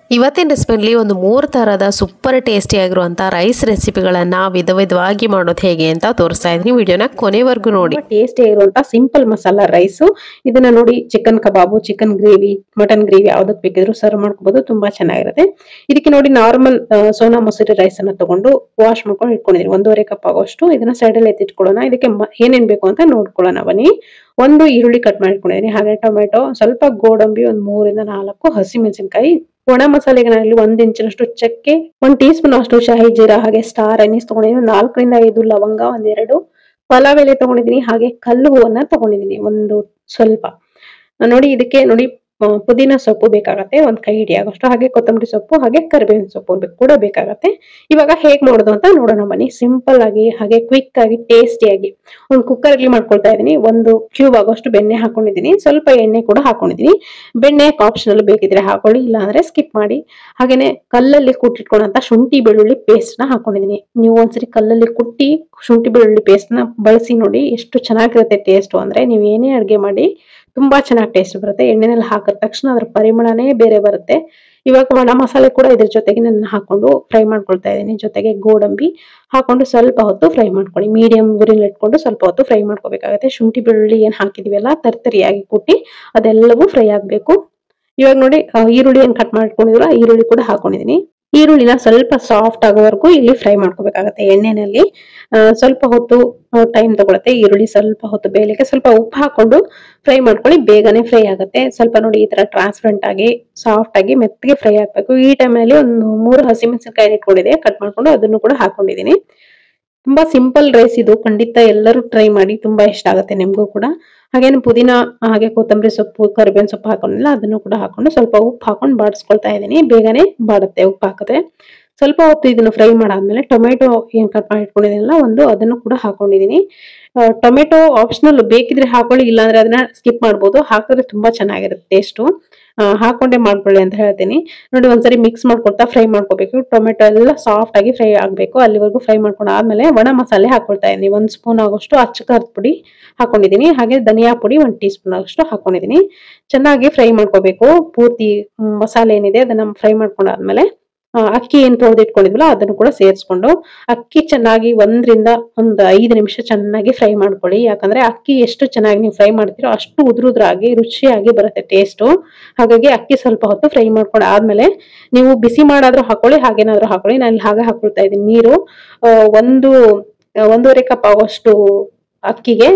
ಇವತ್ತಿನ ರೆಸಿಪಿಯಲ್ಲಿ ಒಂದು ಮೂರು ಥರದ ಸೂಪರ್ ಟೇಸ್ಟಿ ಆಗಿರುವಂಥ ರೈಸ್ ರೆಸಿಪಿಗಳನ್ನು ವಿಧ ವಿಧವಾಗಿ ಮಾಡೋದು ಹೇಗೆ ಅಂತ ತೋರಿಸ್ತಾ ಇದ್ದೀನಿ ವಿಡಿಯೋನ ಕೊನೆವರೆಗೂ ನೋಡಿ ಟೇಸ್ಟಿ ಆಗಿರುವಂತ ಸಿಂಪಲ್ ಮಸಾಲಾ ರೈಸ್ ಇದನ್ನ ನೋಡಿ chicken kebab chicken gravy mutton gravy ಯಾವ್ದಕ್ ಬೇಕಿದ್ರು ಸರ್ವ್ ಮಾಡ್ಕೋಬಹುದು ತುಂಬಾ ಚೆನ್ನಾಗಿರುತ್ತೆ ಇದಕ್ಕೆ ನೋಡಿ ನಾರ್ಮಲ್ ಸೋನಾ ಮಸೂರಿ ರೈಸ್ ಅನ್ನ ತಗೊಂಡು ವಾಶ್ ಮಾಡ್ಕೊಂಡು ಇಟ್ಕೊಂಡಿದೀನಿ ಒಂದೂವರೆ ಕಪ್ ಆಗೋಷ್ಟು ಇದನ್ನ ಸೈಡ್ ಅಲ್ಲಿ ಎತ್ತಿಟ್ಕೊಳ್ಳೋಣ ಇದಕ್ಕೆ ಮ- ಏನೇನ್ ಬೇಕು ಅಂತ ನೋಡ್ಕೊಳ್ಳೋಣ ಬನ್ನಿ ಒಂದು ಈರುಳ್ಳಿ ಕಟ್ ಮಾಡಿಟ್ಕೊಂಡಿದ್ದೀನಿ ಹಾಗೆ ಟೊಮೆಟೊ ಸ್ವಲ್ಪ ಗೋಡಂಬಿ ಒಂದ್ ಮೂರಿಂದ ನಾಲ್ಕು ಹಸಿ ಮೆಣಸಿನಕಾಯಿ ಒಣ ಮಸಾಲೆಗೆ ನಾನಿಲ್ಲಿ ಒಂದ್ ಇಂಚಿನಷ್ಟು ಚಕ್ಕೆ ಒಂದ್ ಟೀ ಸ್ಪೂನ್ ಅಷ್ಟು ಶಾಹಿ ಜೀರಾ ಹಾಗೆ ಸ್ಟಾರ್ ಅನೀಸ್ ತಗೊಂಡಿದ್ದೀನಿ ನಾಲ್ಕರಿಂದ ಐದು ಲವಂಗ ಒಂದೆರಡು ಪಲಾವ್ ಎಲೆ ತಗೊಂಡಿದ್ದೀನಿ ಹಾಗೆ ಕಲ್ಲು ಹೂವನ್ನ ತಗೊಂಡಿದ್ದೀನಿ ಒಂದು ಸ್ವಲ್ಪ ನೋಡಿ ಇದಕ್ಕೆ ನೋಡಿ ಆ, ಪುದೀನ ಸೊಪ್ಪು ಬೇಕಾಗತ್ತೆ ಒಂದ್ ಕೈ ಹಿಡಿಯಾಗಷ್ಟು ಹಾಗೆ ಕೊತ್ತಂಬರಿ ಸೊಪ್ಪು ಹಾಗೆ ಕರಿಬೇವಿನ ಸೊಪ್ಪು ಬೆ- ಕೂಡ ಬೇಕಾಗತ್ತೆ ಇವಾಗ ಹೇಗ್ ಮಾಡೋದು ಅಂತ ನೋಡೋಣ ಬನ್ನಿ ಸಿಂಪಲ್ ಆಗಿ ಹಾಗೆ ಕ್ವಿಕ್ ಆಗಿ ಟೇಸ್ಟಿಯಾಗಿ ಒಂದು ಕುಕ್ಕರ್ ಅಲ್ಲಿ ಮಾಡ್ಕೊಳ್ತಾ ಇದೀನಿ ಒಂದು ಕ್ಯೂಬ್ ಆಗೋಷ್ಟು ಬೆಣ್ಣೆ ಹಾಕೊಂಡಿದ್ದೀನಿ ಸ್ವಲ್ಪ ಎಣ್ಣೆ ಕೂಡ ಹಾಕೊಂಡಿದ್ದೀನಿ ಬೆಣ್ಣೆ ಆಪ್ಷನಲ್ ಬೇಕಿದ್ರೆ ಹಾಕೊಳ್ಳಿ ಇಲ್ಲ ಅಂದ್ರೆ ಸ್ಕಿಪ್ ಮಾಡಿ ಹಾಗೇನೆ ಕಲ್ಲಲ್ಲಿ ಕುಟ್ಟಿಟ್ಕೊಂಡಂತ ಶುಂಠಿ ಬೆಳ್ಳುಳ್ಳಿ ಪೇಸ್ಟ್ ನ ಹಾಕೊಂಡಿದ್ದೀನಿ ನೀವು ಒಂದ್ಸರಿ ಕಲ್ಲಲ್ಲಿ ಕುಟ್ಟಿ ಶುಂಠಿ ಬೆಳ್ಳುಳ್ಳಿ ಪೇಸ್ಟ್ ನ ಬಳಸಿ ನೋಡಿ ಎಷ್ಟು ಚೆನ್ನಾಗಿರುತ್ತೆ ಟೇಸ್ಟ್ ಅಂದ್ರೆ ನೀವು ಏನೇ ಅಡ್ಗೆ ಮಾಡಿ ತುಂಬಾ ಚೆನ್ನಾಗಿ ಟೇಸ್ಟ್ ಬರುತ್ತೆ ಎಣ್ಣೆನಲ್ಲಿ ಹಾಕಿದ ತಕ್ಷಣ ಅದ್ರ ಪರಿಮಳನೇ ಬೇರೆ ಬರುತ್ತೆ ಇವಾಗ ಒಣ ಮಸಾಲೆ ಕೂಡ ಇದ್ರ ಜೊತೆಗೆ ನಾನು ಹಾಕೊಂಡು ಫ್ರೈ ಮಾಡ್ಕೊಳ್ತಾ ಇದ್ದೀನಿ ಜೊತೆಗೆ ಗೋಡಂಬಿ ಹಾಕೊಂಡು ಸ್ವಲ್ಪ ಹೊತ್ತು ಫ್ರೈ ಮಾಡ್ಕೊಳ್ಳಿ ಮೀಡಿಯಂ ಗುರಿಲಿ ಇಟ್ಕೊಂಡು ಸ್ವಲ್ಪ ಹೊತ್ತು ಫ್ರೈ ಮಾಡ್ಕೋಬೇಕಾಗುತ್ತೆ ಶುಂಠಿ ಬೆಳ್ಳುಳ್ಳಿ ಏನ್ ಹಾಕಿದೀವಲ್ಲ ತರ್ತರಿಯಾಗಿ ಕುಟ್ಟಿ ಅದೆಲ್ಲವೂ ಫ್ರೈ ಆಗ್ಬೇಕು ಇವಾಗ ನೋಡಿ ಆ, ಈರುಳ್ಳಿ ಏನ್ ಕಟ್ ಮಾಡ್ಕೊಂಡಿದ್ರು ಈರುಳ್ಳಿ ಕೂಡ ಹಾಕೊಂಡಿದೀನಿ ಈರುಳ್ಳಿನ ಸ್ವಲ್ಪ ಸಾಫ್ಟ್ ಆಗೋವರೆಗೂ ಇಲ್ಲಿ ಫ್ರೈ ಮಾಡ್ಕೋಬೇಕಾಗತ್ತೆ ಎಣ್ಣೆನಲ್ಲಿ ಆ, ಸ್ವಲ್ಪ ಹೊತ್ತು ಟೈಮ್ ತಗೊಳುತ್ತೆ ಈರುಳ್ಳಿ ಸ್ವಲ್ಪ ಹೊತ್ತು ಬೇಯಲಿಕ್ಕೆ ಸ್ವಲ್ಪ ಉಪ್ಪು ಹಾಕೊಂಡು ಫ್ರೈ ಮಾಡ್ಕೊಳ್ಳಿ ಬೇಗನೆ ಫ್ರೈ ಆಗುತ್ತೆ ಸ್ವಲ್ಪ ನೋಡಿ ಈ ತರ ಟ್ರಾನ್ಸ್ಪರೆಂಟ್ ಆಗಿ ಸಾಫ್ಟ್ ಆಗಿ ಮೆತ್ತಗೆ ಫ್ರೈ ಆಗ್ಬೇಕು ಈ ಟೈಮಲ್ಲಿ ಒಂದು ಮೂರು ಹಸಿಮೆಣಸಿನಕಾಯಿ ಇಟ್ಕೊಂಡಿದೆ ಕಟ್ ಮಾಡ್ಕೊಂಡು ಅದನ್ನು ಕೂಡ ಹಾಕೊಂಡಿದ್ದೀನಿ ತುಂಬಾ ಸಿಂಪಲ್ ರೈಸ್ ಇದು ಖಂಡಿತ ಎಲ್ಲರೂ ಟ್ರೈ ಮಾಡಿ ತುಂಬಾ ಇಷ್ಟ ಆಗುತ್ತೆ ನಿಮ್ಗೂ ಕೂಡ ಹಾಗೇನು ಪುದೀನ ಹಾಗೆ ಕೊತ್ತಂಬರಿ ಸೊಪ್ಪು ಕರಿಬೇವಿನ ಸೊಪ್ಪು ಹಾಕೊಂಡಿಲ್ಲ ಅದನ್ನು ಕೂಡ ಹಾಕೊಂಡು ಸ್ವಲ್ಪ ಉಪ್ಪು ಹಾಕೊಂಡು ಬಾಡಿಸ್ಕೊಳ್ತಾ ಇದ್ದೀನಿ ಬೇಗನೆ ಬಾಡುತ್ತೆ ಉಪ್ಪು ಹಾಕಿದ್ರೆ ಸ್ವಲ್ಪ ಹೊತ್ತು ಇದನ್ನು ಫ್ರೈ ಮಾಡಾದ್ಮೇಲೆ ಟೊಮೆಟೊ ಏನ್ ಕಟ್ ಮಾಡಿ ಇಟ್ಕೊಂಡಿದ್ದೀನಲ್ಲ ಒಂದು ಅದನ್ನು ಕೂಡ ಹಾಕೊಂಡಿದ್ದೀನಿ ಟೊಮೆಟೊ ಆಪ್ಷನಲ್ ಬೇಕಿದ್ರೆ ಹಾಕೊಳ್ಳಿ ಇಲ್ಲಾಂದ್ರೆ ಅದನ್ನ ಸ್ಕಿಪ್ ಮಾಡ್ಬೋದು ಹಾಕಿದ್ರೆ ತುಂಬಾ ಚೆನ್ನಾಗಿರುತ್ತೆ ಟೇಸ್ಟು ಹಾಕೊಂಡೆ ಮಾಡ್ಕೊಳ್ಳಿ ಅಂತ ಹೇಳ್ತೀನಿ ನೋಡಿ ಒಂದ್ಸರಿ ಮಿಕ್ಸ್ ಮಾಡ್ಕೊಳ್ತಾ ಫ್ರೈ ಮಾಡ್ಕೋಬೇಕು ಟೊಮೆಟೊ ಎಲ್ಲ ಸಾಫ್ಟ್ ಆಗಿ ಫ್ರೈ ಆಗ್ಬೇಕು ಅಲ್ಲಿವರೆಗೂ ಫ್ರೈ ಮಾಡ್ಕೊಂಡು ಆದ್ಮೇಲೆ ಒಣ ಮಸಾಲೆ ಹಾಕೊಳ್ತಾ ಇದ್ದೀನಿ ಒಂದ್ ಸ್ಪೂನ್ ಆಗೋಷ್ಟು ಅಚ್ಚ ಖಾರದ ಪುಡಿ ಹಾಕೊಂಡಿದ್ದೀನಿ ಹಾಗೆ ಧನಿಯಾ ಪುಡಿ ಒಂದ್ ಟೀ ಸ್ಪೂನ್ ಆಗೋಷ್ಟು ಹಾಕೊಂಡಿದ್ದೀನಿ ಚೆನ್ನಾಗಿ ಫ್ರೈ ಮಾಡ್ಕೋಬೇಕು ಪೂರ್ತಿ ಮ್, ಮಸಾಲೆ ಏನಿದೆ ಅದನ್ನ ಫ್ರೈ ಮಾಡ್ಕೊಂಡಾದ್ಮೇಲೆ ಆ, ಅಕ್ಕಿ ಏನ್ ತೊಳೆದಿಟ್ಕೊಂಡಿದ್ವಲ್ಲ ಅದನ್ನು ಕೂಡ ಸೇರಿಸ್ಕೊಂಡು ಅಕ್ಕಿ ಚೆನ್ನಾಗಿ ಒಂದರಿಂದ ಒಂದು ಐದು ನಿಮಿಷ ಚೆನ್ನಾಗಿ ಫ್ರೈ ಮಾಡ್ಕೊಳ್ಳಿ ಯಾಕಂದ್ರೆ ಅಕ್ಕಿ ಎಷ್ಟು ಚೆನ್ನಾಗಿ ನೀವು ಫ್ರೈ ಮಾಡ್ತೀರೋ ಅಷ್ಟು ಉದ್ರುದ್ರಾಗಿ ರುಚಿಯಾಗಿ ಬರುತ್ತೆ ಟೇಸ್ಟು ಹಾಗಾಗಿ ಅಕ್ಕಿ ಸ್ವಲ್ಪ ಹೊತ್ತು ಫ್ರೈ ಮಾಡ್ಕೊಂಡು ಆದ್ಮೇಲೆ ನೀವು ಬಿಸಿ ಮಾಡಾದ್ರೂ ಹಾಕೊಳ್ಳಿ ಹಾಗೇನಾದ್ರೂ ಹಾಕೊಳ್ಳಿ ನಾನು ಇಲ್ಲಿ ಹಾಗೆ ಹಾಕೊಳ್ತಾ ಇದ್ದೀನಿ ನೀರು ಆ, ಒಂದು ಆ, ಒಂದೂವರೆ ಕಪ್ ಆಗೋಷ್ಟು ಅಕ್ಕಿಗೆ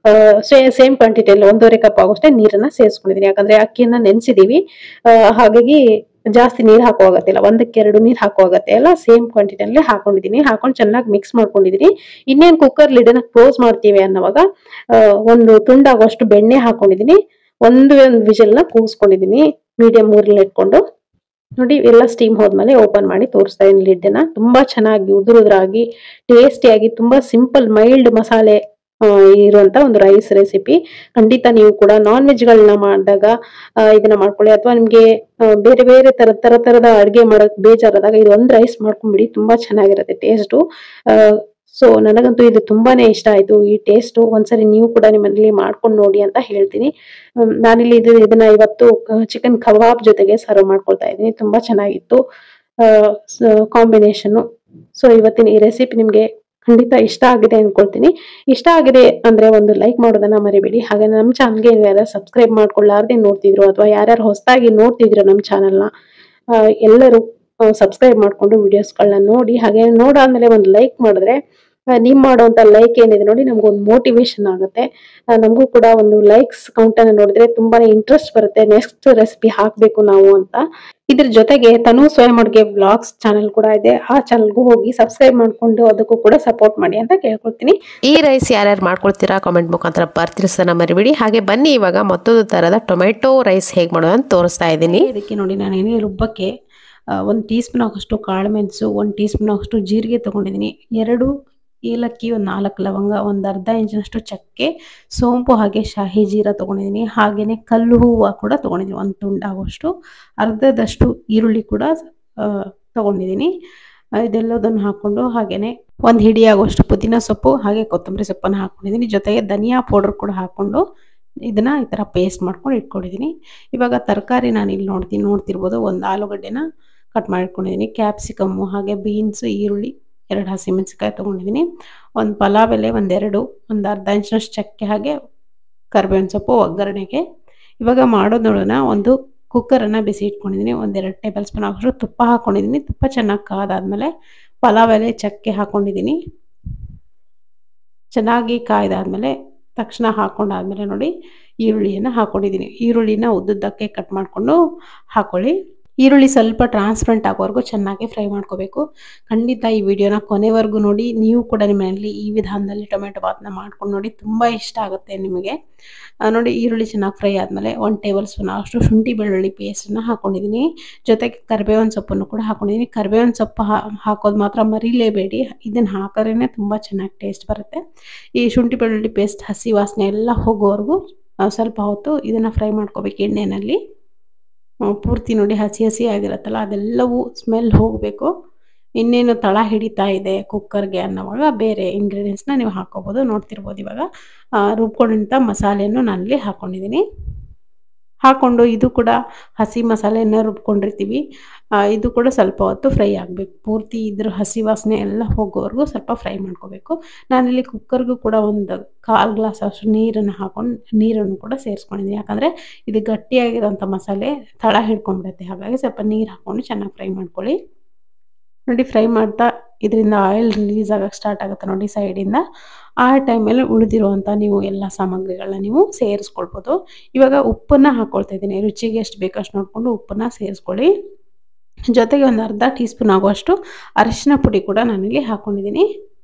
ಸೇಮ್ ಕ್ವಾಂಟಿಟಿಯಲ್ಲಿ ಒಂದೂವರೆ ಕಪ್ ಆಗೋಷ್ಟೇ ನೀರನ್ನ ಸೇರಿಸ್ಕೊಂಡಿದ್ದೀನಿ ಯಾಕಂದ್ರೆ ಅಕ್ಕಿಯನ್ನ ನೆನೆಸಿದೀವಿ ಹಾಗಾಗಿ ಜಾಸ್ತಿ ನೀರು ಹಾಕುವಾಗತ್ತಿಲ್ಲ ಒಂದಕ್ಕೆ ಎರಡು ನೀರು ಹಾಕುವಾಗತ್ತೆ ಎಲ್ಲ ಸೇಮ್ ಕ್ವಾಂಟಿಟಿಯಲ್ಲಿ ಹಾಕೊಂಡಿದ್ದೀನಿ ಹಾಕೊಂಡು ಚೆನ್ನಾಗಿ ಮಿಕ್ಸ್ ಮಾಡ್ಕೊಂಡಿದ್ದೀನಿ ಇನ್ನೇನು ಕುಕ್ಕರ್ ಲಿಡನ್ನ ಕ್ಲೋಸ್ ಮಾಡ್ತೀವಿ ಅನ್ನೋವಾಗ ಆ, ಒಂದು ತುಂಡಾಗುವಷ್ಟು ಬೆಣ್ಣೆ ಹಾಕೊಂಡಿದ್ದೀನಿ ಒಂದು ಒಂದು ವಿಜಲ್ನ ಕೂಗಿಸ್ಕೊಂಡಿದ್ದೀನಿ ಮೀಡಿಯಂ ಊರಲ್ಲಿ ಇಟ್ಕೊಂಡು ನೋಡಿ ಎಲ್ಲ ಸ್ಟೀಮ್ ಹೋದ್ಮೇಲೆ ಓಪನ್ ಮಾಡಿ ತೋರಿಸ್ತಾ ಇದ್ದೀನಿ ಲಿಡ್ಡನ್ನ ತುಂಬಾ ಚೆನ್ನಾಗಿ ಉದುರುದ್ರಾಗಿ ಟೇಸ್ಟಿಯಾಗಿ ತುಂಬಾ ಸಿಂಪಲ್ ಮೈಲ್ಡ್ ಮಸಾಲೆ ಆ, ಇರುವಂತ ಒಂದು ರೈಸ್ ರೆಸಿಪಿ ಖಂಡಿತ ನೀವು ಕೂಡ ನಾನ್ ವೆಜ್ಗಳನ್ನ ಮಾಡಿದಾಗ ಆ, ಇದನ್ನ ಮಾಡ್ಕೊಳ್ಳಿ ಅಥವಾ ನಿಮ್ಗೆ ಆ, ಬೇರೆ ಬೇರೆ ತರ ತರ ತರದ ಅಡ್ಗೆ ಮಾಡಕ್ ಬೇಜಾರಾದಾಗ ಇದು ಒಂದ್ ರೈಸ್ ಮಾಡ್ಕೊಂಡ್ಬಿಡಿ ತುಂಬಾ ಚೆನ್ನಾಗಿರುತ್ತೆ ಟೇಸ್ಟು ಸೊ ನನಗಂತೂ ಇದು ತುಂಬಾನೇ ಇಷ್ಟ ಆಯ್ತು ಈ ಟೇಸ್ಟ್ ಒಂದ್ಸರಿ ನೀವು ಕೂಡ ನಿಮ್ಮಲ್ಲಿ ಮಾಡ್ಕೊಂಡು ನೋಡಿ ಅಂತ ಹೇಳ್ತೀನಿ ಹ್ಮ್, ನಾನಿಲ್ಲಿ ಇದು ಇದನ್ನ ಇವತ್ತು ಚಿಕನ್ ಕಬಾಬ್ ಜೊತೆಗೆ ಸರ್ವ್ ಮಾಡ್ಕೊಳ್ತಾ ಇದ್ದೀನಿ ತುಂಬಾ ಚೆನ್ನಾಗಿತ್ತು ಕಾಂಬಿನೇಷನ್ ಸೊ ಇವತ್ತಿನ ಈ ರೆಸಿಪಿ ನಿಮ್ಗೆ ಖಂಡಿತ ಇಷ್ಟ ಆಗಿದೆ ಅನ್ಕೊಳ್ತೀನಿ ಇಷ್ಟ ಆಗಿದೆ ಅಂದ್ರೆ ಒಂದು ಲೈಕ್ ಮಾಡೋದನ್ನ ಮರಿಬೇಡಿ ಹಾಗೆ ನಮ್ಮ ಚಾನಲ್ಗೆ ಯಾರು ಸಬ್ಸ್ಕ್ರೈಬ್ ಮಾಡ್ಕೊಳ್ಳಾರ್ದೆ ನೋಡ್ತಿದ್ರು ಅಥವಾ ಯಾರ್ಯಾರು ಹೊಸದಾಗಿ ನೋಡ್ತಿದ್ರು ನಮ್ಮ ಚಾನಲ್ನ ಎಲ್ಲರೂ ಸಬ್ಸ್ಕ್ರೈಬ್ ಮಾಡ್ಕೊಂಡು ವಿಡಿಯೋಸ್ಗಳನ್ನ ನೋಡಿ ಹಾಗೆ ನೋಡಾದ್ಮೇಲೆ ಒಂದು ಲೈಕ್ ಮಾಡಿದ್ರೆ ಆ, ನೀವ್ ಮಾಡುವಂತ ಲೈಕ್ ಏನಿದೆ ನೋಡಿ ನಮ್ಗೊಂದು ಮೋಟಿವೇಶನ್ ಆಗುತ್ತೆ ಆ, ನಮಗೂ ಕೂಡ ಒಂದು ಲೈಕ್ಸ್ ಕೌಂಟ್ ಅನ್ನ ನೋಡಿದ್ರೆ ತುಂಬಾನೇ ಇಂಟ್ರೆಸ್ಟ್ ಬರುತ್ತೆ ನೆಕ್ಸ್ಟ್ ರೆಸಿಪಿ ಹಾಕ್ಬೇಕು ನಾವು ಅಂತ ಇದ್ರ ಜೊತೆಗೆ ತನು ಸ್ವಯಂ ಅಡ್ಗೆ ಬ್ಲಾಗ್ಸ್ ಚಾನಲ್ ಕೂಡ ಇದೆ ಆ ಚಾನಲ್ಗೂ ಹೋಗಿ ಸಬ್ಸ್ಕ್ರೈಬ್ ಮಾಡ್ಕೊಂಡು ಅದಕ್ಕೂ ಕೂಡ ಸಪೋರ್ಟ್ ಮಾಡಿ ಅಂತ ಕೇಳ್ಕೊಳ್ತೀನಿ ಈ ರೈಸ್ ಯಾರ್ಯಾರು ಮಾಡ್ಕೊಳ್ತೀರಾ ಕಾಮೆಂಟ್ ಮುಖಾಂತರ ಬರ್ತಿರ್ಸೋಣ ಮರಿಬೇಡಿ ಹಾಗೆ ಬನ್ನಿ ಇವಾಗ ಮತ್ತೊಂದು ಥರದ ಟೊಮೆಟೊ ರೈಸ್ ಹೇಗೆ ಮಾಡೋದು ಅಂತ ತೋರಿಸ್ತಾ ಇದ್ದೀನಿ ಇದಕ್ಕೆ ನೋಡಿ ನಾನು ಏನೇ ರುಬ್ಬಕ್ಕೆ ಒಂದು ಟೀ ಸ್ಪೂನ್ ಆಗೋಷ್ಟು ಕಾಳು ಮೆಣಸು ಒಂದು ಟೀ ಸ್ಪೂನ್ ಆಗೋಷ್ಟು ಜೀರಿಗೆ ತಗೊಂಡಿದ್ದೀನಿ ಎರಡು ಏಲಕ್ಕಿ ಒಂದು ನಾಲ್ಕು ಲವಂಗ ಒಂದು ಅರ್ಧ ಇಂಚಿನಷ್ಟು ಚಕ್ಕೆ ಸೋಂಪು ಹಾಗೆ ಶಾಹಿ ಜೀರ ತಗೊಂಡಿದ್ದೀನಿ ಹಾಗೇನೆ ಕಲ್ಲು ಹೂವು ಕೂಡ ತಗೊಂಡಿದ್ದೀನಿ ಒಂದು ತುಂಡಾಗುವಷ್ಟು ಅರ್ಧದಷ್ಟು ಈರುಳ್ಳಿ ಕೂಡ ಆ, ತಗೊಂಡಿದ್ದೀನಿ ಆ, ಇದೆಲ್ಲದನ್ನು ಹಾಕೊಂಡು ಹಾಗೇನೆ ಒಂದು ಹಿಡಿ ಆಗುವಷ್ಟು ಪುದೀನ ಸೊಪ್ಪು ಹಾಗೆ ಕೊತ್ತಂಬರಿ ಸೊಪ್ಪನ್ನು ಹಾಕೊಂಡಿದ್ದೀನಿ ಜೊತೆಗೆ ಧನಿಯಾ ಪೌಡರ್ ಕೂಡ ಹಾಕೊಂಡು ಇದನ್ನ ಈ ಥರ ಪೇಸ್ಟ್ ಮಾಡ್ಕೊಂಡು ಇಟ್ಕೊಂಡಿದ್ದೀನಿ ಇವಾಗ ತರಕಾರಿ ನಾನು ಇಲ್ಲಿ ನೋಡ್ತೀನಿ ನೋಡ್ತಿರ್ಬೋದು ಒಂದು ಆಲೂಗಡ್ಡೆನ ಕಟ್ ಮಾಡಿ ಇಟ್ಕೊಂಡಿದ್ದೀನಿ ಕ್ಯಾಪ್ಸಿಕಮ್ಮು ಹಾಗೆ ಬೀನ್ಸು ಈರುಳ್ಳಿ ಎರಡು ಹಸಿಮೆಣಸಿಕಾಯಿ ತೊಗೊಂಡಿದ್ದೀನಿ ಒಂದು ಪಲಾವ್ ಎಲೆ ಒಂದೆರಡು ಒಂದು ಅರ್ಧ ಇಂಚಿನಷ್ಟು ಚಕ್ಕೆ ಹಾಗೆ ಕರಿಬೇವಿನ ಸೊಪ್ಪು ಒಗ್ಗರಣೆಗೆ ಇವಾಗ ಮಾಡೋದು ನೋಡೋಣ ಒಂದು ಕುಕ್ಕರನ್ನು ಬಿಸಿ ಇಟ್ಕೊಂಡಿದ್ದೀನಿ ಒಂದೆರಡು ಟೇಬಲ್ ಸ್ಪೂನ್ ಹಾಕಿದ್ರು ತುಪ್ಪ ಹಾಕ್ಕೊಂಡಿದ್ದೀನಿ ತುಪ್ಪ ಚೆನ್ನಾಗಿ ಕಾದಾದ್ಮೇಲೆ ಪಲಾವ್ ಎಲೆ ಚಕ್ಕೆ ಹಾಕ್ಕೊಂಡಿದ್ದೀನಿ ಚೆನ್ನಾಗಿ ಕಾಯ್ದಾದ್ಮೇಲೆ ತಕ್ಷಣ ಹಾಕ್ಕೊಂಡಾದ್ಮೇಲೆ ನೋಡಿ ಈರುಳ್ಳಿಯನ್ನು ಹಾಕ್ಕೊಂಡಿದ್ದೀನಿ ಈರುಳ್ಳಿನ ಉದ್ದುದ್ದಕ್ಕೆ ಕಟ್ ಮಾಡಿಕೊಂಡು ಹಾಕ್ಕೊಳ್ಳಿ ಈರುಳ್ಳಿ ಸ್ವಲ್ಪ ಟ್ರಾನ್ಸ್ಪರೆಂಟ್ ಆಗೋವರೆಗೂ ಚೆನ್ನಾಗಿ ಫ್ರೈ ಮಾಡ್ಕೋಬೇಕು ಖಂಡಿತ ಈ ವಿಡಿಯೋನ ಕೊನೆವರೆಗೂ ನೋಡಿ ನೀವು ಕೂಡ ನಿಮ್ಮ ಮನೆಯಲ್ಲಿ ಈ ವಿಧಾನದಲ್ಲಿ ಟೊಮೆಟೊ ಬಾತ್ನ ಮಾಡ್ಕೊಂಡು ನೋಡಿ ತುಂಬ ಇಷ್ಟ ಆಗುತ್ತೆ ನಿಮಗೆ ಆ, ನೋಡಿ ಈರುಳ್ಳಿ ಚೆನ್ನಾಗಿ ಫ್ರೈ ಆದಮೇಲೆ ಒಂದು ಟೇಬಲ್ ಸ್ಪೂನ್ ಅಷ್ಟು ಶುಂಠಿ ಬೆಳ್ಳುಳ್ಳಿ ಪೇಸ್ಟನ್ನು ಹಾಕ್ಕೊಂಡಿದ್ದೀನಿ ಜೊತೆಗೆ ಕರಿಬೇವಿನ ಸೊಪ್ಪನ್ನು ಕೂಡ ಹಾಕ್ಕೊಂಡಿದ್ದೀನಿ ಕರಿಬೇವಿನ ಸೊಪ್ಪು ಹಾ ಹಾಕೋದು ಮಾತ್ರ ಮರಿಲೇಬೇಡಿ ಇದನ್ನು ಹಾಕಿದ್ರೇ ತುಂಬ ಚೆನ್ನಾಗಿ ಟೇಸ್ಟ್ ಬರುತ್ತೆ ಈ ಶುಂಠಿ ಬೆಳ್ಳುಳ್ಳಿ ಪೇಸ್ಟ್ ಹಸಿ ವಾಸನೆ ಎಲ್ಲ ಹೋಗೋವರೆಗೂ ಆ, ಸ್ವಲ್ಪ ಹೊತ್ತು ಇದನ್ನು ಫ್ರೈ ಮಾಡ್ಕೋಬೇಕು ಎಣ್ಣೆಯಲ್ಲಿ ಆ, ಪೂರ್ತಿ ನೋಡಿ ಹಸಿ ಹಸಿ ಆಗಿರುತ್ತಲ್ಲ ಅದೆಲ್ಲವೂ ಸ್ಮೆಲ್ ಹೋಗಬೇಕು ಇನ್ನೇನು ತಳ ಹಿಡಿತಾ ಇದೆ ಕುಕ್ಕರ್ಗೆ ಅನ್ನೋವಾಗ ಬೇರೆ ಇಂಗ್ರೀಡಿಯೆಂಟ್ಸ್ನ ನೀವು ಹಾಕೋಬೋದು ನೋಡ್ತಿರ್ಬೋದು ಇವಾಗ ಆ, ರುಬ್ಕೊಂಡಂಥ ಮಸಾಲೆಯನ್ನು ನಾನಲ್ಲಿ ಹಾಕ್ಕೊಂಡಿದ್ದೀನಿ ಹಾಕ್ಕೊಂಡು ಇದು ಕೂಡ ಹಸಿ ಮಸಾಲೆಯನ್ನು ರುಬ್ಕೊಂಡಿರ್ತೀವಿ ಆ, ಇದು ಕೂಡ ಸ್ವಲ್ಪ ಹೊತ್ತು ಫ್ರೈ ಆಗಬೇಕು ಪೂರ್ತಿ ಇದ್ರ ಹಸಿ ವಾಸನೆ ಎಲ್ಲ ಹೋಗೋವರೆಗೂ ಸ್ವಲ್ಪ ಫ್ರೈ ಮಾಡ್ಕೋಬೇಕು ನಾನಿಲ್ಲಿ ಕುಕ್ಕರ್ಗೂ ಕೂಡ ಒಂದು ಕಾಲು ಗ್ಲಾಸ್ ಅಷ್ಟು ನೀರನ್ನು ಹಾಕೊಂಡು ನೀರನ್ನು ಕೂಡ ಸೇರಿಸ್ಕೊಂಡಿದ್ದೀನಿ ಯಾಕಂದರೆ ಇದು ಗಟ್ಟಿಯಾಗಿರೋಂಥ ಮಸಾಲೆ ತಳ ಹಿಡ್ಕೊಂಡ್ಬಿಡುತ್ತೆ ಹಾಗಾಗಿ ಸ್ವಲ್ಪ ನೀರು ಹಾಕ್ಕೊಂಡು ಚೆನ್ನಾಗಿ ಫ್ರೈ ಮಾಡ್ಕೊಳ್ಳಿ ನೋಡಿ ಫ್ರೈ ಮಾಡ್ತಾ ಇದರಿಂದ ಆಯಿಲ್ ರಿಲೀಸ್ ಆಗಕ್ಕೆ ಸ್ಟಾರ್ಟ್ ಆಗುತ್ತೆ ನೋಡಿ ಸೈಡಿಂದ ಆ ಟೈಮಲ್ಲಿ ಉಳಿದಿರುವಂಥ ನೀವು ಎಲ್ಲ ಸಾಮಗ್ರಿಗಳನ್ನ ನೀವು ಸೇರಿಸ್ಕೊಳ್ಬೋದು ಇವಾಗ ಉಪ್ಪನ್ನು ಹಾಕ್ಕೊಳ್ತಾ ಇದ್ದೀನಿ ರುಚಿಗೆ ಎಷ್ಟು ಬೇಕೋ ಅಷ್ಟು ನೋಡಿಕೊಂಡು ಉಪ್ಪನ್ನು ಸೇರಿಸ್ಕೊಳ್ಳಿ ಜೊತೆಗೆ ಒಂದು ಅರ್ಧ ಟೀ ಸ್ಪೂನ್ ಆಗುವಷ್ಟು ಅರಿಶಿನ ಪುಡಿ ಕೂಡ ನಾನಿಲ್ಲಿ ಹಾಕ್ಕೊಂಡಿದ್ದೀನಿ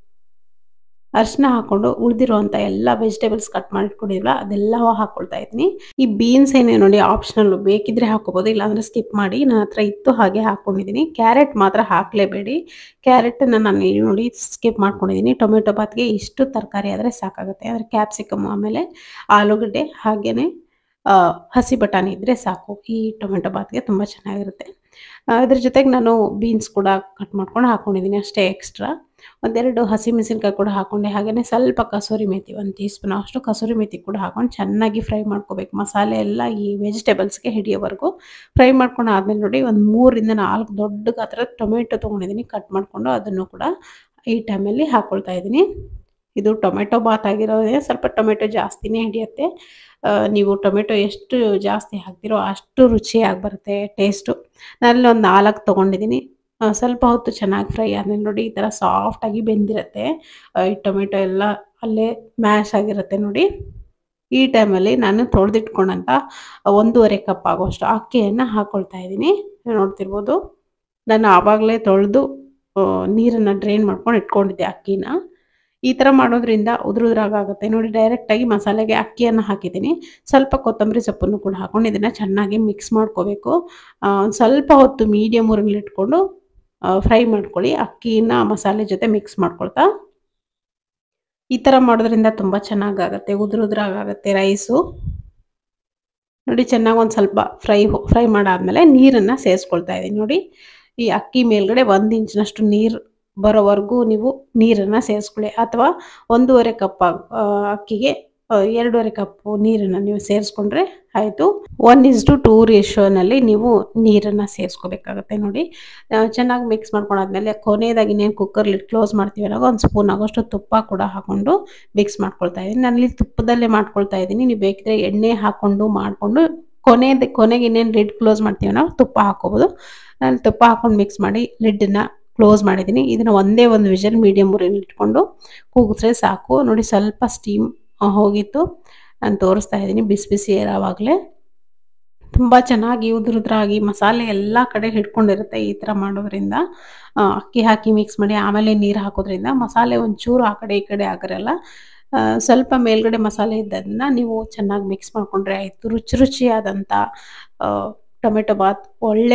ಅರಿಶಿನ ಹಾಕ್ಕೊಂಡು ಉಳಿದಿರುವಂಥ ಎಲ್ಲ ವೆಜಿಟೇಬಲ್ಸ್ ಕಟ್ ಮಾಡಿಟ್ಕೊಂಡಿರಲ್ಲ ಅದೆಲ್ಲ ಹಾಕ್ಕೊಳ್ತಾ ಇದ್ದೀನಿ ಈ ಬೀನ್ಸ್ ಏನೇ ನೋಡಿ ಆಪ್ಷನಲ್ಲು ಬೇಕಿದ್ರೆ ಹಾಕೋಬೋದು ಇಲ್ಲಾಂದರೆ ಸ್ಕಿಪ್ ಮಾಡಿ ನನ್ನ ಹತ್ರ ಇತ್ತು ಹಾಗೆ ಹಾಕ್ಕೊಂಡಿದ್ದೀನಿ ಕ್ಯಾರೆಟ್ ಮಾತ್ರ ಹಾಕಲೇಬೇಡಿ ಕ್ಯಾರೆಟನ್ನು ನಾನು ಇಲ್ಲಿ ನೋಡಿ ಸ್ಕಿಪ್ ಮಾಡ್ಕೊಂಡಿದ್ದೀನಿ ಟೊಮೆಟೊ ಬಾತ್ಗೆ ಇಷ್ಟು ತರಕಾರಿ ಆದರೆ ಸಾಕಾಗುತ್ತೆ ಅಂದರೆ ಕ್ಯಾಪ್ಸಿಕಮ್ ಆಮೇಲೆ ಆಲೂಗಡ್ಡೆ ಹಾಗೆಯೇ ಹಸಿ ಬಟಾಣಿ ಇದ್ದರೆ ಸಾಕು ಈ ಟೊಮೆಟೊ ಬಾತ್ಗೆ ತುಂಬ ಚೆನ್ನಾಗಿರುತ್ತೆ ಆ, ಅದ್ರ ಜೊತೆಗೆ ನಾನು ಬೀನ್ಸ್ ಕೂಡ ಕಟ್ ಮಾಡ್ಕೊಂಡು ಹಾಕ್ಕೊಂಡಿದ್ದೀನಿ ಅಷ್ಟೇ ಎಕ್ಸ್ಟ್ರಾ ಒಂದೆರಡು ಹಸಿಮೆಣಸಿನ್ಕಾಯಿ ಕೂಡ ಹಾಕ್ಕೊಂಡೆ ಹಾಗೆಯೇ ಸ್ವಲ್ಪ ಕಸೂರಿ ಮೇಥಿ ಒಂದು ಟೀ ಸ್ಪೂನ್ ಅಷ್ಟು ಕಸೂರಿ ಮೇಥಿ ಕೂಡ ಹಾಕೊಂಡು ಚೆನ್ನಾಗಿ ಫ್ರೈ ಮಾಡ್ಕೋಬೇಕು ಮಸಾಲೆ ಎಲ್ಲ ಈ ವೆಜಿಟೇಬಲ್ಸ್ಗೆ ಹಿಡಿಯೋವರೆಗೂ ಫ್ರೈ ಮಾಡ್ಕೊಂಡು ಆದಮೇಲೆ ನೋಡಿ ಒಂದು ಮೂರಿಂದ ನಾಲ್ಕು ದೊಡ್ಡ ಗಾತ್ರದ ಟೊಮೆಟೊ ತೊಗೊಂಡಿದ್ದೀನಿ ಕಟ್ ಮಾಡಿಕೊಂಡು ಅದನ್ನು ಕೂಡ ಈ ಟೈಮಲ್ಲಿ ಹಾಕ್ಕೊಳ್ತಾ ಇದ್ದೀನಿ ಇದು ಟೊಮೆಟೊ ಬಾತ್ ಆಗಿರೋದೇ ಸ್ವಲ್ಪ ಟೊಮೆಟೊ ಜಾಸ್ತಿನೇ ಹಿಡಿಯುತ್ತೆ ಆ, ನೀವು ಟೊಮೆಟೊ ಎಷ್ಟು ಜಾಸ್ತಿ ಹಾಕ್ತಿರೋ ಅಷ್ಟು ರುಚಿಯಾಗಿ ಬರುತ್ತೆ ಟೇಸ್ಟು ನಾನಲ್ಲಿ ಒಂದು ನಾಲ್ಕು ತೊಗೊಂಡಿದ್ದೀನಿ ಆ, ಸ್ವಲ್ಪ ಹೊತ್ತು ಚೆನ್ನಾಗಿ ಫ್ರೈ ಆದಮೇಲೆ ನೋಡಿ ಈ ಥರ ಸಾಫ್ಟಾಗಿ ಬೆಂದಿರುತ್ತೆ ಆ, ಈ ಟೊಮೆಟೊ ಎಲ್ಲ ಅಲ್ಲೇ ಮ್ಯಾಶ್ ಆಗಿರುತ್ತೆ ನೋಡಿ ಈ ಟೈಮಲ್ಲಿ ನಾನು ತೊಳೆದಿಟ್ಕೊಂಡಂಥ ಒಂದೂವರೆ ಕಪ್ ಆಗುವಷ್ಟು ಅಕ್ಕಿಯನ್ನು ಹಾಕ್ಕೊಳ್ತಾ ಇದ್ದೀನಿ ನೋಡ್ತಿರ್ಬೋದು ನಾನು ಆವಾಗಲೇ ತೊಳೆದು ನೀರನ್ನು ಡ್ರೈನ್ ಮಾಡ್ಕೊಂಡು ಇಟ್ಕೊಂಡಿದ್ದೆ ಅಕ್ಕಿನ ಈ ಥರ ಮಾಡೋದ್ರಿಂದ ಉದುರು ಉದುರಾಗುತ್ತೆ ನೋಡಿ ಡೈರೆಕ್ಟಾಗಿ ಮಸಾಲೆಗೆ ಅಕ್ಕಿಯನ್ನು ಹಾಕಿದ್ದೀನಿ ಸ್ವಲ್ಪ ಕೊತ್ತಂಬರಿ ಸೊಪ್ಪನ್ನು ಕೂಡ ಹಾಕೊಂಡು ಇದನ್ನು ಚೆನ್ನಾಗಿ ಮಿಕ್ಸ್ ಮಾಡ್ಕೋಬೇಕು ಒಂದು ಸ್ವಲ್ಪ ಹೊತ್ತು ಮೀಡಿಯಮ್ ಊರಲ್ಲಿ ಇಟ್ಕೊಂಡು ಫ್ರೈ ಮಾಡ್ಕೊಳ್ಳಿ ಅಕ್ಕಿನ ಮಸಾಲೆ ಜೊತೆ ಮಿಕ್ಸ್ ಮಾಡ್ಕೊಳ್ತಾ ಈ ಥರ ಮಾಡೋದ್ರಿಂದ ತುಂಬ ಚೆನ್ನಾಗಾಗತ್ತೆ ಉದುರು ಉದುರಾಗುತ್ತೆ ರೈಸು ನೋಡಿ ಚೆನ್ನಾಗಿ ಒಂದು ಸ್ವಲ್ಪ ಫ್ರೈ ಫ್ರೈ ಮಾಡಾದ್ಮೇಲೆ ನೀರನ್ನು ಸೇರಿಸ್ಕೊಳ್ತಾ ಇದ್ದೀನಿ ನೋಡಿ ಈ ಅಕ್ಕಿ ಮೇಲ್ಗಡೆ ಒಂದು ಇಂಚಿನಷ್ಟು ನೀರು ಬರೋವರೆಗೂ ನೀವು ನೀರನ್ನು ಸೇರಿಸ್ಕೊಳ್ಳಿ ಅಥವಾ ಒಂದೂವರೆ ಕಪ್ ಅಕ್ಕಿಗೆ ಆ, ಎರಡೂವರೆ ಕಪ್ಪು ನೀರನ್ನು ನೀವು ಸೇರಿಸ್ಕೊಂಡ್ರೆ ಆಯಿತು ಒನ್ ಇಸ್ ಟು ಟೂ ರೇಷೋನಲ್ಲಿ ನೀವು ನೀರನ್ನು ಸೇರಿಸ್ಕೋಬೇಕಾಗತ್ತೆ ನೋಡಿ ಆ, ಚೆನ್ನಾಗಿ ಮಿಕ್ಸ್ ಮಾಡ್ಕೊಂಡಾದ್ಮೇಲೆ ಕೊನೆಯದಾಗಿ ಇನ್ನೇನು ಕುಕ್ಕರ್ಲಿ ಕ್ಲೋಸ್ ಮಾಡ್ತೀವಿ ಅನ್ನೋವಾಗ ಒಂದು ಸ್ಪೂನ್ ಆಗೋಷ್ಟು ತುಪ್ಪ ಕೂಡ ಹಾಕ್ಕೊಂಡು ಮಿಕ್ಸ್ ಮಾಡ್ಕೊಳ್ತಾ ಇದ್ದೀನಿ ನಾನಿಲ್ಲಿ ತುಪ್ಪದಲ್ಲೇ ಮಾಡ್ಕೊಳ್ತಾ ಇದ್ದೀನಿ ನೀವು ಬೇಕಿದ್ರೆ ಎಣ್ಣೆ ಹಾಕ್ಕೊಂಡು ಮಾಡಿಕೊಂಡು ಕೊನೆಯದು ಕೊನೆಗೆ ಇನ್ನೇನು ಲಿಡ್ ಕ್ಲೋಸ್ ಮಾಡ್ತೀವಿ ನಾವು ತುಪ್ಪ ಹಾಕ್ಕೋಬೋದು ನಾನು ತುಪ್ಪ ಹಾಕ್ಕೊಂಡು ಮಿಕ್ಸ್ ಮಾಡಿ ಲಿಡ್ಡನ್ನು ಕ್ಲೋಸ್ ಮಾಡಿದ್ದೀನಿ ಇದನ್ನು ಒಂದೇ ಒಂದು ವಿಷಲ್ ಮೀಡಿಯಮ್ ಊರಲ್ಲಿ ಇಟ್ಕೊಂಡು ಕೂಗಿದ್ರೆ ಸಾಕು ನೋಡಿ ಸ್ವಲ್ಪ ಸ್ಟೀಮ್ ಹೋಗಿತ್ತು ನಾನು ತೋರಿಸ್ತಾ ಇದ್ದೀನಿ ಬಿಸಿ ಬಿಸಿ ಇರೋವಾಗಲೇ ತುಂಬ ಚೆನ್ನಾಗಿ ಉದುರುದ್ರಾಗಿ ಮಸಾಲೆ ಎಲ್ಲ ಕಡೆ ಹಿಡ್ಕೊಂಡಿರುತ್ತೆ ಈ ಥರ ಮಾಡೋದ್ರಿಂದ ಆ, ಅಕ್ಕಿ ಹಾಕಿ ಮಿಕ್ಸ್ ಮಾಡಿ ಆಮೇಲೆ ನೀರು ಹಾಕೋದ್ರಿಂದ ಮಸಾಲೆ ಒಂಚೂರು ಆ ಕಡೆ ಈ ಕಡೆ ಆಗಿರಲ್ಲ ಆ, ಸ್ವಲ್ಪ ಮೇಲ್ಗಡೆ ಮಸಾಲೆ ಇದ್ದದನ್ನ ನೀವು ಚೆನ್ನಾಗಿ ಮಿಕ್ಸ್ ಮಾಡಿಕೊಂಡ್ರೆ ಆಯಿತು ರುಚಿ ರುಚಿಯಾದಂಥ ಆ, ಟೊಮೆಟೊ ಬಾತ್ ಒಳ್ಳೆ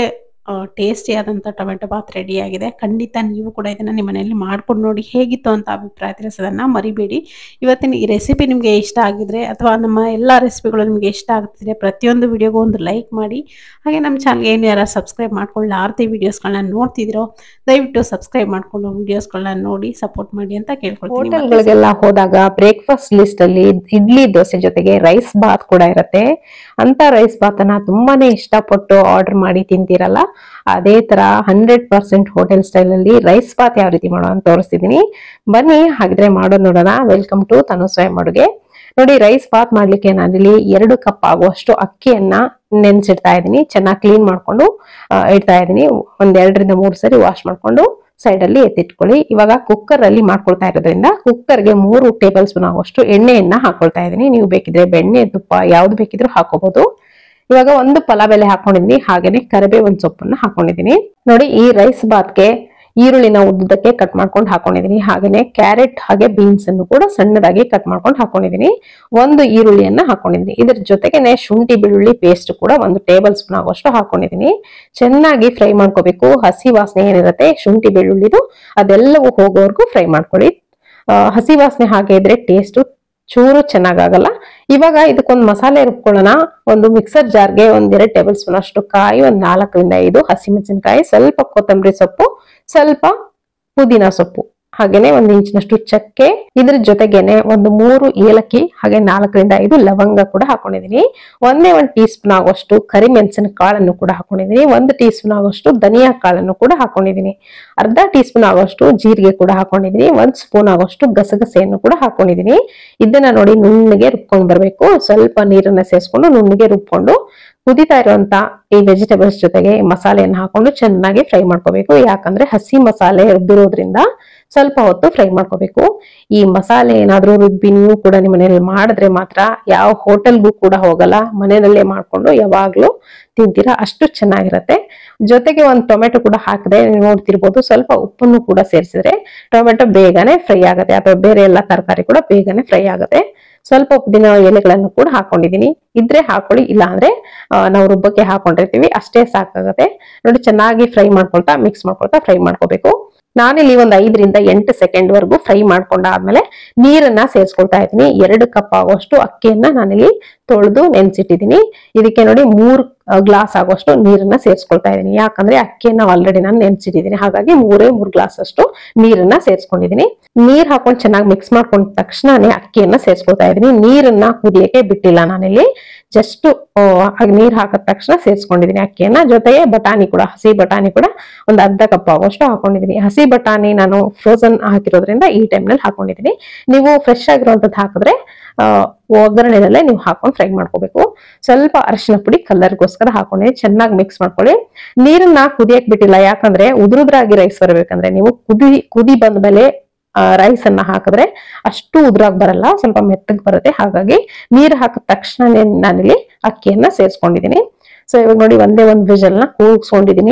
ಟೇಸ್ಟಿ ಆದಂಥ ಟೊಮೆಟೊ ಬಾತ್ ರೆಡಿ ಆಗಿದೆ ಖಂಡಿತ ನೀವು ಕೂಡ ಇದನ್ನು ನಿಮ್ಮ ಮನೆಯಲ್ಲಿ ಮಾಡ್ಕೊಂಡು ನೋಡಿ ಹೇಗಿತ್ತು ಅಂತ ಅಭಿಪ್ರಾಯ ತಿಳಿಸೋದನ್ನು ಮರಿಬೇಡಿ ಇವತ್ತಿನ ಈ ರೆಸಿಪಿ ನಿಮಗೆ ಇಷ್ಟ ಆಗಿದ್ರೆ ಅಥವಾ ನಮ್ಮ ಎಲ್ಲ ರೆಸಿಪಿಗಳು ನಿಮಗೆ ಇಷ್ಟ ಆಗ್ತಿದ್ರೆ ಪ್ರತಿಯೊಂದು ವಿಡಿಯೋಗೂ ಒಂದು ಲೈಕ್ ಮಾಡಿ ಹಾಗೆ ನಮ್ಮ ಚಾನಲ್ಗೆ ಏನು ಯಾರು ಸಬ್ಸ್ಕ್ರೈಬ್ ಮಾಡ್ಕೊಳ್ಳಿ ಆರ್ತಿ ವೀಡಿಯೋಸ್ಗಳನ್ನ ನೋಡ್ತಿದ್ದೀರೋ ದಯವಿಟ್ಟು ಸಬ್ಸ್ಕ್ರೈಬ್ ಮಾಡ್ಕೊಂಡು ವೀಡಿಯೋಸ್ಗಳನ್ನ ನೋಡಿ ಸಪೋರ್ಟ್ ಮಾಡಿ ಅಂತ ಕೇಳ್ಕೊಳ್ತೀನಿ ಮತ್ತೆ ಹೋಟೆಲ್ಗಳಿಗೆಲ್ಲ ಹೋದಾಗ ಬ್ರೇಕ್ಫಾಸ್ಟ್ ಲಿಸ್ಟ್ ಅಲ್ಲಿ ಇಡ್ಲಿ ದೋಸೆ ಜೊತೆಗೆ ರೈಸ್ ಬಾತ್ ಕೂಡ ಇರುತ್ತೆ ಅಂತ ರೈಸ್ ಬಾತ್ ಅನ್ನ ತುಂಬಾನೇ ಇಷ್ಟಪಟ್ಟು ಆರ್ಡರ್ ಮಾಡಿ ತಿಂತೀರಲ್ಲ ಅದೇ ತರ ಹಂಡ್ರೆಡ್ ಪರ್ಸೆಂಟ್ ಹೋಟೆಲ್ ಸ್ಟೈಲ್ ಅಲ್ಲಿ ರೈಸ್ ಬಾತ್ ಯಾವ ರೀತಿ ಮಾಡೋ ಅಂತ ತೋರಿಸ್ತಿದೀನಿ ಬನ್ನಿ ಹಾಗಿದ್ರೆ ಮಾಡೋದು ನೋಡೋಣ ವೆಲ್ಕಮ್ ಟು ತನು ಸ್ವಯಂ ಅಡುಗೆ ನೋಡಿ ರೈಸ್ ಬಾತ್ ಮಾಡ್ಲಿಕ್ಕೆ ನಾನಿಲ್ಲಿ ಎರಡು ಕಪ್ ಆಗುವಷ್ಟು ಅಕ್ಕಿಯನ್ನ ನೆನ್ಸಿಡ್ತಾ ಇದ್ದೀನಿ ಚೆನ್ನಾಗಿ ಕ್ಲೀನ್ ಮಾಡ್ಕೊಂಡು ಆ, ಇಡ್ತಾ ಇದ್ದೀನಿ ಒಂದ್ ಎರಡರಿಂದ ಮೂರು ಸರಿ ವಾಶ್ ಮಾಡ್ಕೊಂಡು ಸೈಡ್ ಅಲ್ಲಿ ಎತ್ತಿಟ್ಕೊಳ್ಳಿ ಇವಾಗ ಕುಕ್ಕರ್ ಅಲ್ಲಿ ಮಾಡ್ಕೊಳ್ತಾ ಇರೋದ್ರಿಂದ ಕುಕ್ಕರ್ಗೆ ಮೂರು ಟೇಬಲ್ ಸ್ಪೂನ್ ಆಗುವಷ್ಟು ಎಣ್ಣೆಯನ್ನ ಹಾಕೊಳ್ತಾ ಇದ್ದೀನಿ ನೀವು ಬೇಕಿದ್ರೆ ಬೆಣ್ಣೆ ತುಪ್ಪ ಯಾವ್ದು ಬೇಕಿದ್ರೂ ಹಾಕೋಬಹುದು ಇವಾಗ ಒಂದು ಪಲಾವ್ ಎಲೆ ಹಾಕೊಂಡಿದೀನಿ ಹಾಗೇನೆ ಕರಿಬೇವಿನ ಸೊಪ್ಪನ್ನ ಹಾಕೊಂಡಿದೀನಿ ನೋಡಿ ಈ ರೈಸ್ ಬಾತ್ಗೆ ಈರುಳ್ಳಿನ ಉದ್ದಕ್ಕೆ ಕಟ್ ಮಾಡ್ಕೊಂಡು ಹಾಕೊಂಡಿದೀನಿ ಹಾಗೇನೆ ಕ್ಯಾರೆಟ್ ಹಾಗೆ ಬೀನ್ಸ್ ಅನ್ನು ಕೂಡ ಸಣ್ಣದಾಗಿ ಕಟ್ ಮಾಡ್ಕೊಂಡು ಹಾಕೊಂಡಿದೀನಿ ಒಂದು ಈರುಳ್ಳಿಯನ್ನ ಹಾಕೊಂಡಿದೀನಿ ಇದ್ರ ಜೊತೆಗೇನೆ ಶುಂಠಿ ಬೆಳ್ಳುಳ್ಳಿ ಪೇಸ್ಟ್ ಕೂಡ ಒಂದು ಟೇಬಲ್ ಸ್ಪೂನ್ ಆಗುವಷ್ಟು ಹಾಕೊಂಡಿದೀನಿ ಚೆನ್ನಾಗಿ ಫ್ರೈ ಮಾಡ್ಕೋಬೇಕು ಹಸಿ ವಾಸನೆ ಏನಿರುತ್ತೆ ಶುಂಠಿ ಬೆಳ್ಳುಳ್ಳಿದು ಅದೆಲ್ಲವೂ ಹೋಗೋವರೆಗೂ ಫ್ರೈ ಮಾಡ್ಕೊಳ್ಳಿ ಆ, ಹಸಿ ವಾಸನೆ ಹಾಗೆ ಇದ್ರೆ ಟೇಸ್ಟ್ ಚೂರು ಚೆನ್ನಾಗಾಗಲ್ಲ ಇವಾಗ ಇದಕ್ಕೊಂದು ಮಸಾಲೆ ರುಬ್ಕೊಳ್ಳೋಣ ಒಂದು ಮಿಕ್ಸರ್ ಜಾರ್ಗೆ ಒಂದ್ ಎರಡ್ ಟೇಬಲ್ ಸ್ಪೂನ್ ಅಷ್ಟು ಕಾಯಿ ಒಂದ್ ನಾಲ್ಕರಿಂದ ಐದು ಹಸಿಮೆಣಸಿನಕಾಯಿ ಸ್ವಲ್ಪ ಕೊತ್ತಂಬರಿ ಸೊಪ್ಪು ಸ್ವಲ್ಪ ಪುದೀನ ಸೊಪ್ಪು ಹಾಗೇನೆ ಒಂದು ಇಂಚಿನಷ್ಟು ಚಕ್ಕೆ ಇದ್ರ ಜೊತೆಗೇನೆ ಒಂದು ಮೂರು ಏಲಕ್ಕಿ ಹಾಗೆ ನಾಲ್ಕರಿಂದ ಐದು ಲವಂಗ ಕೂಡ ಹಾಕೊಂಡಿದೀನಿ ಒಂದೇ ಒಂದು ಟೀ ಸ್ಪೂನ್ ಆಗುವಷ್ಟು ಕರಿಮೆಣಸಿನ ಕಾಳನ್ನು ಕೂಡ ಹಾಕೊಂಡಿದೀನಿ ಒಂದು ಟೀ ಸ್ಪೂನ್ ಆಗುವಷ್ಟು ಧನಿಯಾ ಕಾಳನ್ನು ಕೂಡ ಹಾಕೊಂಡಿದೀನಿ ಅರ್ಧ ಟೀ ಸ್ಪೂನ್ ಆಗುವಷ್ಟು ಜೀರಿಗೆ ಕೂಡ ಹಾಕೊಂಡಿದೀನಿ ಒಂದ್ ಸ್ಪೂನ್ ಆಗುವಷ್ಟು ಗಸಗಸೆಯನ್ನು ಕೂಡ ಹಾಕೊಂಡಿದೀನಿ ಇದನ್ನ ನೋಡಿ ನುಣ್ಣಗೆ ರುಬ್ಕೊಂಡು ಬರ್ಬೇಕು ಸ್ವಲ್ಪ ನೀರನ್ನ ಸೇರಿಸ್ಕೊಂಡು ನುಣ್ಣಗೆ ರುಬ್ಕೊಂಡು ಕುದಿತಾ ಇರುವಂತ ಈ ವೆಜಿಟೇಬಲ್ಸ್ ಜೊತೆಗೆ ಈ ಮಸಾಲೆಯನ್ನು ಹಾಕೊಂಡು ಚೆನ್ನಾಗಿ ಫ್ರೈ ಮಾಡ್ಕೋಬೇಕು ಯಾಕಂದ್ರೆ ಹಸಿ ಮಸಾಲೆ ರುಬ್ಬಿರೋದ್ರಿಂದ ಸ್ವಲ್ಪ ಹೊತ್ತು ಫ್ರೈ ಮಾಡ್ಕೋಬೇಕು ಈ ಮಸಾಲೆ ಏನಾದ್ರೂ ರುಬ್ಬಿ ನೀವು ಕೂಡ ನಿಮ್ಮ ಮನೇಲಿ ಮಾಡಿದ್ರೆ ಮಾತ್ರ ಯಾವ ಹೋಟೆಲ್ಗೂ ಕೂಡ ಹೋಗಲ್ಲ ಮನೆಯಲ್ಲೇ ಮಾಡ್ಕೊಂಡು ಯಾವಾಗ್ಲೂ ತಿಂತೀರಾ ಅಷ್ಟು ಚೆನ್ನಾಗಿರತ್ತೆ ಜೊತೆಗೆ ಒಂದು ಟೊಮೆಟೊ ಕೂಡ ಹಾಕಿದ್ರೆ ನೀವು ನೋಡ್ತಿರ್ಬೋದು ಸ್ವಲ್ಪ ಉಪ್ಪನ್ನು ಕೂಡ ಸೇರಿಸಿದ್ರೆ ಟೊಮೆಟೊ ಬೇಗನೆ ಫ್ರೈ ಆಗುತ್ತೆ ಅಥವಾ ಬೇರೆ ಎಲ್ಲ ತರಕಾರಿ ಕೂಡ ಬೇಗನೆ ಫ್ರೈ ಆಗುತ್ತೆ ಸ್ವಲ್ಪ ಉಪ್ಪಿನ ಎಲೆಗಳನ್ನು ಕೂಡ ಹಾಕೊಂಡಿದೀನಿ ಇದ್ರೆ ಹಾಕೊಳ್ಳಿ ಇಲ್ಲ ಅಂದ್ರೆ ಆ, ನಾವು ರುಬ್ಬಕ್ಕೆ ಹಾಕೊಂಡಿರ್ತೀವಿ ಅಷ್ಟೇ ಸಾಕಾಗುತ್ತೆ ನೋಡಿ ಚೆನ್ನಾಗಿ ಫ್ರೈ ಮಾಡ್ಕೊಳ್ತಾ ಮಿಕ್ಸ್ ಮಾಡ್ಕೊಳ್ತಾ ಫ್ರೈ ಮಾಡ್ಕೋಬೇಕು ನಾನಿಲ್ಲಿ ಒಂದು ಐದರಿಂದ ಎಂಟು ಸೆಕೆಂಡ್ ವರೆಗೂ ಫ್ರೈ ಮಾಡ್ಕೊಂಡಾದ್ಮೇಲೆ ನೀರನ್ನ ಸೇರಿಸ್ಕೊಳ್ತಾ ಇದ್ದೀನಿ ಎರಡು ಕಪ್ ಆಗುವಷ್ಟು ಅಕ್ಕಿಯನ್ನ ನಾನಿಲ್ಲಿ ತೊಳೆದು ನೆನ್ಸಿಟ್ಟಿದ್ದೀನಿ ಇದಕ್ಕೆ ನೋಡಿ ಮೂರ್ ಗ್ಲಾಸ್ ಆಗುವಷ್ಟು ನೀರನ್ನ ಸೇರಿಸ್ಕೊಳ್ತಾ ಇದ್ದೀನಿ ಯಾಕಂದ್ರೆ ಅಕ್ಕಿಯನ್ನ ಆಲ್ರೆಡಿ ನಾನು ನೆನ್ಸಿಟ್ಟಿದ್ದೀನಿ ಹಾಗಾಗಿ ಮೂರೇ ಮೂರ್ ಗ್ಲಾಸ್ ಅಷ್ಟು ನೀರನ್ನ ಸೇರಿಸ್ಕೊಂಡಿದ್ದೀನಿ ನೀರ್ ಹಾಕೊಂಡು ಚೆನ್ನಾಗಿ ಮಿಕ್ಸ್ ಮಾಡ್ಕೊಂಡ ತಕ್ಷಣನೇ ಅಕ್ಕಿಯನ್ನ ಸೇರಿಸ್ಕೊಳ್ತಾ ಇದ್ದೀನಿ ನೀರನ್ನ ಕುದಿಯಕ್ಕೆ ಬಿಟ್ಟಿಲ್ಲ ನಾನಿಲ್ಲಿ ಜಸ್ಟ್ ನೀರ್ ಹಾಕಿದ ತಕ್ಷಣ ಸೇರಿಸ್ಕೊಂಡಿದ್ದೀನಿ ಅಕ್ಕಿಯನ್ನ ಜೊತೆಗೆ ಬಟಾಣಿ ಕೂಡ ಹಸಿ ಬಟಾಣಿ ಕೂಡ ಒಂದು ಅರ್ಧ ಕಪ್ ಆಗುವಷ್ಟು ಹಾಕೊಂಡಿದ್ದೀನಿ ಹಸಿ ಬಟಾಣಿ ನಾನು ಫ್ರೋಸನ್ ಹಾಕಿರೋದ್ರಿಂದ ಈ ಟೈಮ್ನಲ್ಲಿ ಹಾಕೊಂಡಿದ್ದೀನಿ ನೀವು ಫ್ರೆಶ್ ಆಗಿರುವಂತದ್ದು ಹಾಕಿದ್ರೆ ಆ, ಒಗ್ಗರಣೆನಲ್ಲೇ ನೀವು ಹಾಕೊಂಡು ಫ್ರೈ ಮಾಡ್ಕೋಬೇಕು ಸ್ವಲ್ಪ ಅರಿಶಿನ ಪುಡಿ ಕಲರ್ಗೋಸ್ಕರ ಹಾಕೊಂಡು ಚೆನ್ನಾಗಿ ಮಿಕ್ಸ್ ಮಾಡ್ಕೊಳ್ಳಿ ನೀರನ್ನ ಕುದಿಯಕ್ ಬಿಟ್ಟಿಲ್ಲ ಯಾಕಂದ್ರೆ ಉದುರುದ್ರಾಗಿ ರೈಸ್ ಬರಬೇಕಂದ್ರೆ ನೀವು ಕುದಿ ಕುದಿ ಬಂದ್ಮೇಲೆ ರೈಸ್ ಅನ್ನ ಹಾಕಿದ್ರೆ ಅಷ್ಟು ಉದುರಾಗ್ ಬರಲ್ಲ ಸ್ವಲ್ಪ ಮೆತ್ತಗ್ ಬರುತ್ತೆ ಹಾಗಾಗಿ ನೀರು ಹಾಕಿದ ತಕ್ಷಣ ನಾನಿಲ್ಲಿ ಅಕ್ಕಿಯನ್ನ ಸೇರಿಸ್ಕೊಂಡಿದ್ದೀನಿ ಸೊ ಇವಾಗ ನೋಡಿ ಒಂದೇ ಒಂದು ವಿಜಲ್ ನ ಕೂಗಿಸ್ಕೊಂಡಿದೀನಿ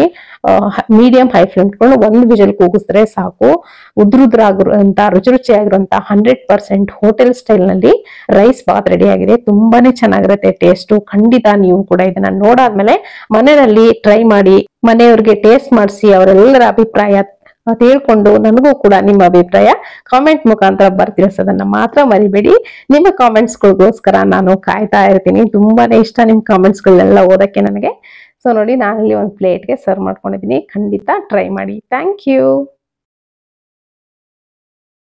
ಮೀಡಿಯಂ ಹೈ ಫ್ಲೇಮ್ ಇಟ್ಕೊಂಡು ಒಂದು ವಿಜಲ್ ಕೂಗಿಸಿದ್ರೆ ಸಾಕು ಉದ್ರುದ್ರಾಗಿರುವಂತ ರುಚಿ ರುಚಿಯಾಗಿರುವಂತ ಹಂಡ್ರೆಡ್ ಪರ್ಸೆಂಟ್ ಹೋಟೆಲ್ ಸ್ಟೈಲ್ ನಲ್ಲಿ ರೈಸ್ ಬಾತ್ ರೆಡಿ ಆಗಿದೆ ತುಂಬಾನೇ ಚೆನ್ನಾಗಿರುತ್ತೆ ಟೇಸ್ಟು ಖಂಡಿತ ನೀವು ಕೂಡ ಇದನ್ನ ನೋಡಾದ್ಮೇಲೆ ಮನೆಯಲ್ಲಿ ಟ್ರೈ ಮಾಡಿ ಮನೆಯವ್ರಿಗೆ ಟೇಸ್ಟ್ ಮಾಡಿಸಿ ಅವರೆಲ್ಲರ ಅಭಿಪ್ರಾಯ ತಿಳ್ಕೊಂಡು ನನಗೂ ಕೂಡ ನಿಮ್ಮ ಅಭಿಪ್ರಾಯ ಕಾಮೆಂಟ್ ಮುಖಾಂತರ ಬರ್ತಿರೋದನ್ನ ಮಾತ್ರ ಮರಿಬೇಡಿ ನಿಮ್ಮ ಕಾಮೆಂಟ್ಸ್ಗಳಿಗೋಸ್ಕರ ನಾನು ಕಾಯ್ತಾ ಇರ್ತೀನಿ ತುಂಬಾನೇ ಇಷ್ಟ ನಿಮ್ ಕಾಮೆಂಟ್ಸ್ಗಳನ್ನೆಲ್ಲ ಓದಕ್ಕೆ ನನಗೆ ಸೊ ನೋಡಿ ನಾನಿಲ್ಲಿ ಒಂದು ಪ್ಲೇಟ್ಗೆ ಸರ್ವ್ ಮಾಡ್ಕೊಂಡಿದ್ದೀನಿ ಖಂಡಿತ ಟ್ರೈ ಮಾಡಿ ಥ್ಯಾಂಕ್ ಯು